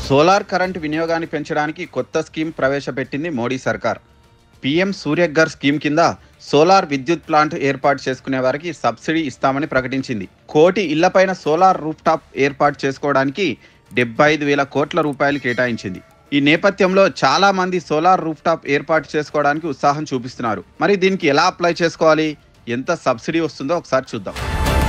solar current వినియోగాన్ని పెంచడానికి కొత్త స్కీమ్ ప్రవేశపెట్టింది మోడీ సర్కార్ పీఎం సూర్యఘర్ స్కీమ్ కింద సోలార్ విద్యుత్ ప్లాంట్ ఏర్పాటు చేసుకునే వారికి సబ్సిడీ ఇస్తామని ప్రకటించింది కోటి ఇళ్లపైన సోలార్ రూఫ్ టాప్ ఏర్పాటు చేసుకోవడానికి డెబ్బై ఐదు వేల కోట్ల రూపాయలు కేటాయించింది ఈ నేపథ్యంలో చాలా మంది సోలార్ రూఫ్ టాప్ ఏర్పాటు చేసుకోవడానికి ఉత్సాహం చూపిస్తున్నారు మరి దీనికి ఎలా అప్లై చేసుకోవాలి ఎంత సబ్సిడీ వస్తుందో ఒకసారి చూద్దాం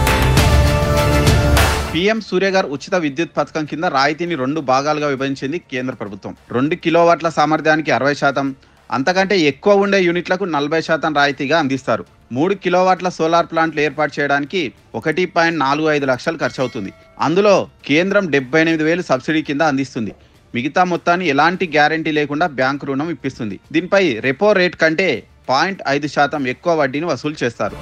పీఎం సూర్యగార్ ఉచిత విద్యుత్ పథకం కింద రాయితీని రెండు భాగాలుగా విభజించింది కేంద్ర ప్రభుత్వం రెండు కిలోవాట్ల సామర్థ్యానికి అరవై శాతం అంతకంటే ఎక్కువ ఉండే యూనిట్లకు నలభై శాతం రాయితీగా అందిస్తారు మూడు కిలోవాట్ల సోలార్ ప్లాంట్లు ఏర్పాటు చేయడానికి ఒకటి పాయింట్ నాలుగు ఐదు లక్షలు ఖర్చు అవుతుంది అందులో కేంద్రం డెబ్బై ఎనిమిది వేలు సబ్సిడీ కింద అందిస్తుంది మిగతా మొత్తాన్ని ఎలాంటి గ్యారంటీ లేకుండా బ్యాంకు రుణం ఇప్పిస్తుంది దీనిపై రెపో రేట్ కంటే పాయింట్ ఐదు శాతం ఎక్కువ వడ్డీని వసూలు చేస్తారు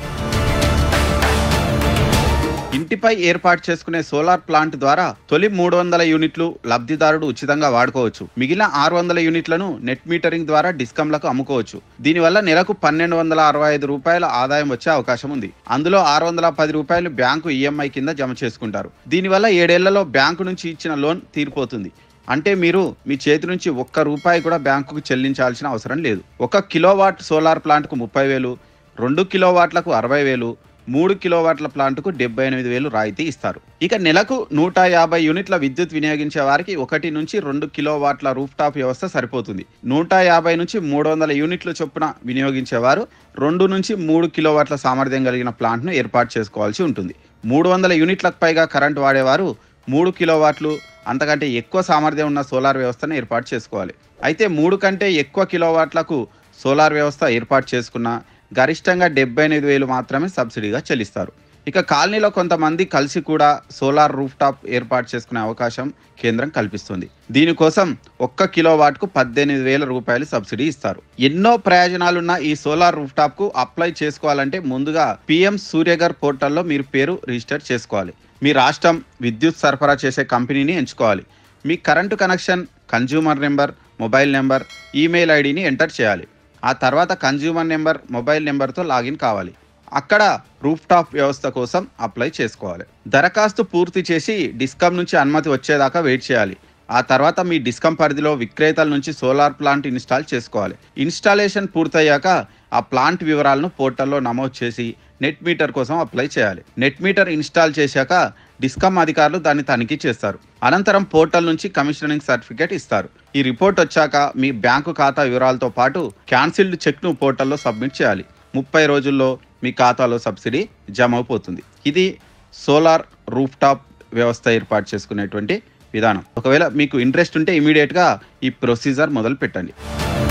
ఇంటిపై ఏర్పాటు చేసుకునే సోలార్ ప్లాంట్ ద్వారా తొలి మూడు వందల యూనిట్లు లబ్ధిదారుడు ఉచితంగా వాడుకోవచ్చు మిగిలిన ఆరు వందల యూనిట్లను నెట్ మీటరింగ్ ద్వారా డిస్కంలకు అమ్ముకోవచ్చు దీనివల్ల నెలకు పన్నెండు వందల అరవై ఐదు రూపాయల ఆదాయం వచ్చే అవకాశం ఉంది అందులో ఆరు వందల పది రూపాయలు బ్యాంకు ఈఎంఐ కింద జమ చేసుకుంటారు దీనివల్ల ఏడేళ్లలో బ్యాంకు నుంచి ఇచ్చిన లోన్ తీరిపోతుంది అంటే మీరు మీ చేతి నుంచి ఒక్క రూపాయి కూడా బ్యాంకుకు చెల్లించాల్సిన అవసరం లేదు ఒక కిలోవాట్ సోలార్ ప్లాంట్కు ముప్పై వేలు రెండు కిలోవాట్లకు అరవై వేలు మూడు కిలోవాట్ల ప్లాంట్కు డెబ్బై ఎనిమిది వేలు రాయితీ ఇస్తారు ఇక నెలకు నూట యాభై యూనిట్ల విద్యుత్ వినియోగించే వారికి ఒకటి నుంచి రెండు కిలోవాట్ల రూఫ్ టాప్ వ్యవస్థ సరిపోతుంది నూట యాభై నుంచి మూడు వందల యూనిట్ల చొప్పున వినియోగించేవారు రెండు నుంచి మూడు కిలోవాట్ల సామర్థ్యం కలిగిన ప్లాంట్ను ఏర్పాటు చేసుకోవాల్సి ఉంటుంది మూడు వందల యూనిట్లకు పైగా కరెంట్ వాడేవారు మూడు కిలోవాట్లు అంతకంటే ఎక్కువ సామర్థ్యం ఉన్న సోలార్ వ్యవస్థను ఏర్పాటు చేసుకోవాలి అయితే మూడు కంటే ఎక్కువ కిలోవాట్లకు సోలార్ వ్యవస్థ ఏర్పాటు చేసుకున్న గరిష్టంగా డెబ్బై ఎనిమిది వేలు మాత్రమే సబ్సిడీగా చెల్లిస్తారు ఇక కాలనీలో కొంతమంది కలిసి కూడా సోలార్ రూఫ్ టాప్ ఏర్పాటు చేసుకునే అవకాశం కేంద్రం కల్పిస్తుంది దీనికోసం ఒక్క కిలోవాట్కు పద్దెనిమిది వేల రూపాయలు సబ్సిడీ ఇస్తారు ఎన్నో ప్రయోజనాలున్న ఈ సోలార్ రూఫ్ టాప్ కు అప్లై చేసుకోవాలంటే ముందుగా పిఎం సూర్యగర్ పోర్టల్లో మీరు పేరు రిజిస్టర్ చేసుకోవాలి మీ రాష్ట్రం విద్యుత్ సరఫరా చేసే కంపెనీని ఎంచుకోవాలి మీ current connection consumer number mobile number email ఐడిని ఎంటర్ చేయాలి ఆ తర్వాత కన్జ్యూమర్ నెంబర్ మొబైల్ నెంబర్తో లాగిన్ కావాలి అక్కడ రూఫ్ టాప్ వ్యవస్థ కోసం అప్లై చేసుకోవాలి దరఖాస్తు పూర్తి చేసి డిస్కమ్ నుంచి అనుమతి వచ్చేదాకా వెయిట్ చేయాలి ఆ తర్వాత మీ డిస్కమ్ పరిధిలో విక్రేతల నుంచి సోలార్ ప్లాంట్ ఇన్స్టాల్ చేసుకోవాలి ఇన్స్టాలేషన్ పూర్తయ్యాక ఆ ప్లాంట్ వివరాలను పోర్టల్లో నమోదు చేసి నెట్ మీటర్ కోసం అప్లై చేయాలి నెట్ మీటర్ ఇన్స్టాల్ చేశాక డిస్కమ్ అధికారులు దాన్ని తనిఖీ చేస్తారు అనంతరం పోర్టల్ నుంచి కమిషనింగ్ సర్టిఫికేట్ ఇస్తారు ఈ రిపోర్ట్ వచ్చాక మీ బ్యాంకు ఖాతా వివరాలతో పాటు క్యాన్సిల్డ్ చెక్ను పోర్టల్లో సబ్మిట్ చేయాలి ముప్పై రోజుల్లో మీ ఖాతాలో సబ్సిడీ జమ అయిపోతుంది ఇది సోలార్ రూఫ్ టాప్ వ్యవస్థ ఏర్పాటు చేసుకునేటువంటి విధానం ఒకవేళ మీకు ఇంట్రెస్ట్ ఉంటే ఇమీడియట్గా ఈ ప్రొసీజర్ మొదలు పెట్టండి